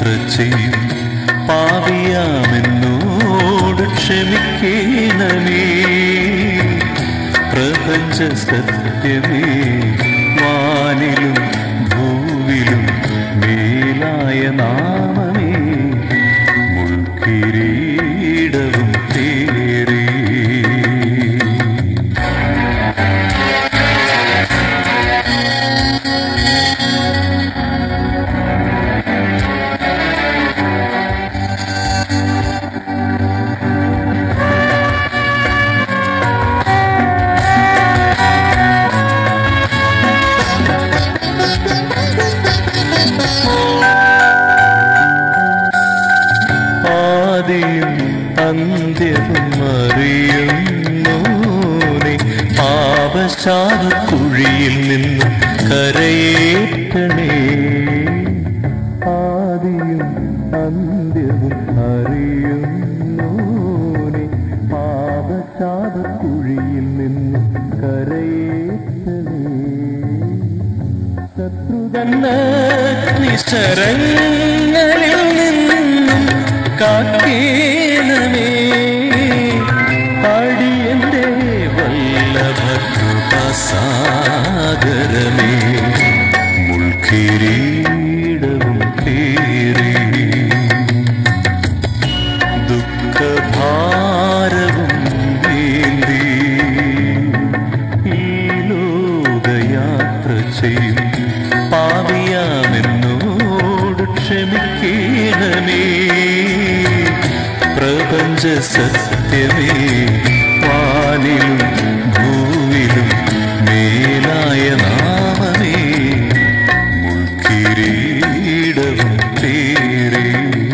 ചെയ്യും പാവിയാമെന്നോട് ക്ഷമിക്കണമേ പ്രപഞ്ച സത്യമേ വാനിലും ഭൂവിലും മേലായ നാമമേ മുൾക്കിരീടവും തേറി ആദിയും അന്ത്യവും അറിയുന്നോനെ പാപശാപക്കുഴിയിൽ നിന്നും കരയേറ്റണേ ആദിയും അന്ത്യവും അറിയുന്നോനെ പാപശാപക്കുഴിയിൽ നിന്നും കരയേറ്റണേ ശത്രുതന്നഗ്നിശരങ്ങളിൽ നിന്നും കാക്കേണമേ അടിയന്റെ വല്ലഭകൃപസാഗരമേ മുൾക്കിരീടവും തേറി ദുഃഖഭാരവും നീന്തി ഈ ലോകയാത്ര ചെയ്യും പാവിയാമെന്നോട് ക്ഷമിക്കണമേ പ്രപഞ്ച സത്യമേ വാനിലും ഭൂവിലും മേലായ നാമമേ മുൾക്കിരീടവും തേറി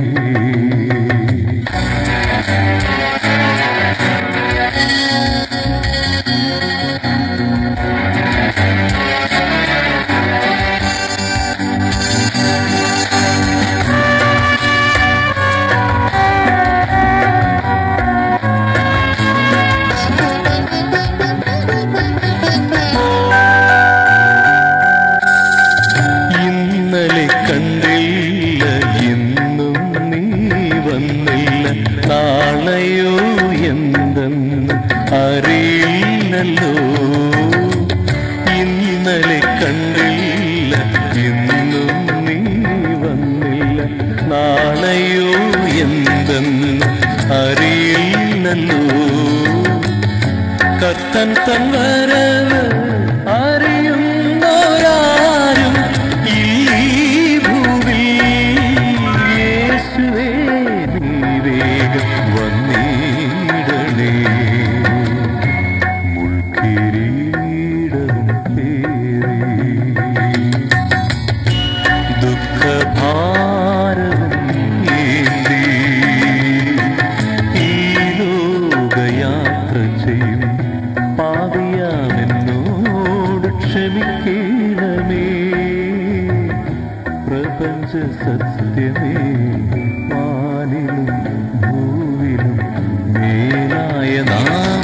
ഇന്നലെ കണ്ടില്ല ഇന്നും നീ വന്നില്ല നാളെയോ എന്തെന്ന് അറിയില്ലല്ലോ ഇന്നലെ കണ്ടില്ല ഇന്നും നീ വന്നില്ല നാളെയോ എന്തെന്ന് അറിയില്ലല്ലോ കത്തൻ തൻ വരവ് അറിയുന്നോരാരും ഈ ഭൂവിൽ യേശുവേ നീ വേഗം വന്നിടണേ മുൾക്കിരീടവും തേറി ദുഃഖഭാരവും ഏന്തി ഈ ലോകയാത്ര ചെയ്യും പാവിയാമെന്നോട് ക്ഷമിക്കണമേ പ്രപഞ്ച സത്യമേ വാനിലും ഭൂവിലും മേലായ നാം